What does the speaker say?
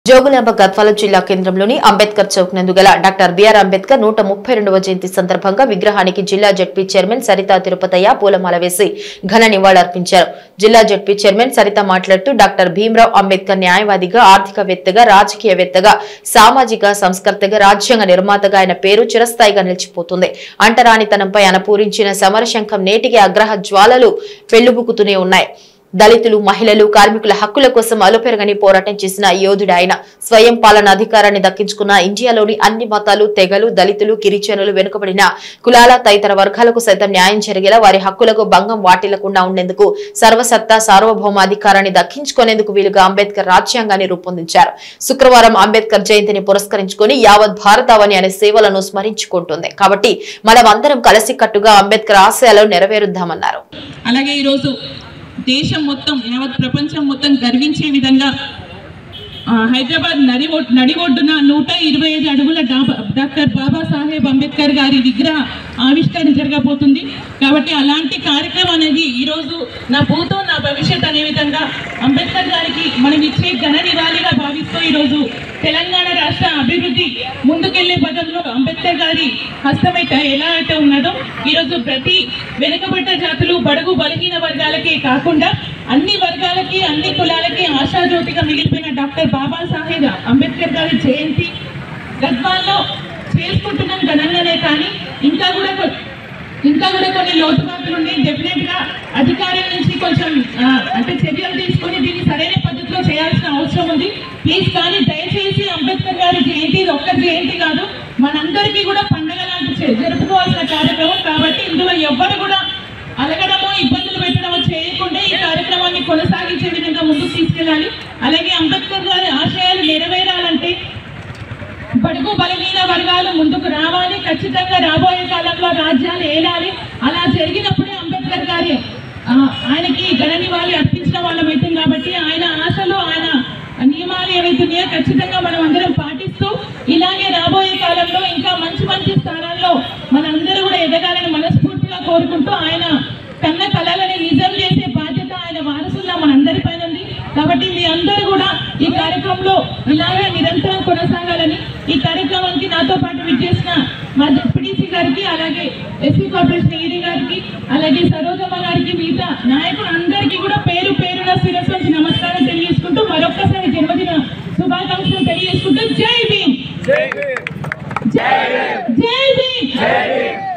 జోగులాంబ గద్వాల జిల్లా కేంద్రంలోని అంబేద్కర్ చౌక్ నందు గల డాక్టర్ బిఆర్ అంబేద్కర్ నూట ముప్పై రెండవ జయంతి సందర్భంగా విగ్రహానికి జిల్లా జడ్పీ చైర్మన్ సరితా తిరుపతయ్య పూలమాల వేసి ఘన నివాళులర్పించారు జిల్లా జడ్పీ చైర్మన్ సరిత మాట్లాడుతూ డాక్టర్ భీమరావు అంబేద్కర్ న్యాయవాదిగా ఆర్థికవేత్తగా రాజకీయవేత్తగా సామాజిక సంస్కర్తగా రాజ్యాంగ నిర్మాతగా ఆయన పేరు చిరస్థాయిగా నిలిచిపోతుంది అంటరానితనంపై ఆయన పూరించిన సమరశంఖం నేటికి అగ్రహ జ్వాలలు పెళ్లుబుకుతూనే ఉన్నాయి దళితులు మహిళలు కార్మికుల హక్కుల కోసం అలుపెరగని పోరాటం చేసిన యోధుడు ఆయన స్వయం పాలన అధికారాన్ని దక్కించుకున్న ఇండియాలోని అన్ని మతాలు తెగలు దళితులు గిరిజనులు వెనుకబడిన కులాల తదితర వర్గాలకు సైతం న్యాయం జరిగేలా వారి హక్కులకు భంగం వాటిల్లకుండా ఉండేందుకు సర్వసత్తా సార్వభౌమాధికారాన్ని దక్కించుకునేందుకు వీలుగా అంబేద్కర్ రాజ్యాంగాన్ని రూపొందించారు శుక్రవారం అంబేద్కర్ జయంతిని పురస్కరించుకుని యావత్ భారతావని అనే సేవలను స్మరించుకుంటుంది కాబట్టి మనమందరం కలిసికట్టుగా అంబేద్కర్ ఆశయాలు నెరవేరుద్దామన్నారు అలాగే ఈరోజు దేశం మొత్తం యావత్ ప్రపంచం మొత్తం గర్వించే విధంగా ఆ, హైదరాబాద్ నడి ఒడ్- నడి ఒడ్డున నూట ఇరవై ఐదు అడుగుల డాబా- డాక్టర్ బాబాసాహెబ్ అంబేద్కర్ గారి విగ్రహ ఆవిష్కరణ జరగబోతుంది కాబట్టి అలాంటి కార్యక్రమం అనేది ఈరోజు నా భూతో నా భవిష్యత్ అనే విధంగా అంబేద్కర్ గారికి మనం ఇచ్చే ఘన నివాళిగా భావిస్తూ ఈరోజు తెలంగాణ రాష్ట్ర అభివృద్ధి ముందుకెళ్లే పదంలో అంబేద్కర్ గారి హస్తమైతే ఎలా అయితే ఉన్నదో ఈరోజు ప్రతి వెనుకబడ్డ జాతులు బడుగు బలహీన వర్గాలకే కాకుండా అన్ని వర్గాలకి అన్ని కులాలకి ఆశాజ్యోతిగా మిగిలిపోయిన డాక్టర్ బాబాసాహెబ్ అంబేద్కర్ గారి జయంతి గద్వాల్లో చేసుకుంటున్నాం ఘనంగానే కానీ ఇంకా కూడా కొ- ఇంకా కూడా కొన్ని లోటుపాట్లు ఉన్నాయి డెఫినెట్ గా అధికారుల నుంచి కొంచెం ఆ, అంటే చర్యలు తీసుకొని దీన్ని సరైన పద్ధతిలో చేయాల్సిన అవసరం ఉంది ప్లీజ్ కానీ దయచేసి అంబేద్కర్ గారి జయంతి ఇది ఒక్క జయంతి కాదు మనందరికీ కూడా పండగ లాంటి చే- జరుపుకోవాల్సిన కార్యక్రమం కాబట్టి ఇందులో ఎవ్వరు కూడా అలగడమో ఇబ్బందులు పెట్టడమో చేయకుండా ఈ కార్యక్రమాన్ని కొనసాగించే విధంగా ముందుకు తీసుకెళ్ళాలి అలాగే అంబేద్కర్ గారి ఆశయాలు నెరవేరాలంటే బడుగు బలహీన వర్గాలు ముందుకు రావాలి ఖచ్చితంగా రాబోయే కాలంలో రాజ్యాలు ఏలాలి అలా జరిగినప్పుడే అంబేద్కర్ గారి ఆ, ఆయనకి ఘన నివాళి అర్పించిన వాళ్ళం అవుతాం కాబట్టి ఆయన ఆశలు ఆయన నియమాలు ఏవైతున్నాయో ఖచ్చితంగా మనం అందరం పాటిస్తూ ఇలాగే రాబోయే కాలంలో ఇంకా మంచి మంచి స్థానాల్లో మనందరూ కూడా ఎదగాలని మనస్ఫూర్తిగా కోరుకుంటూ ఆయన కన్న కళలని నిజం చేసే బాధ్యత ఆయన వారసుల్లా మనందరిపైన ఉంది కాబట్టి మీ అందరూ కూడా ఈ కార్యక్రమంలో ఇలాగే నిరంతరం కొనసాగాలని ఈ కార్యక్రమానికి నాతో పాటు విచ్చేసిన మా జడ్పీటీసీ గారికి అలాగే ఎస్సీ కార్పొరేషన్ ఈడీ గారికి అలాగే సరోజమ్మ గారికి మిగతా నాయకులందరికీ కూడా పేరు పేరున శిరస్సు వచ్చి నమస్కారం తెలియజేసుకుంటూ మరొక్కసారి జన్మదిన శుభాకాంక్షలు తెలియజేసుకుంటూ జై భీమ్ జై భీమ్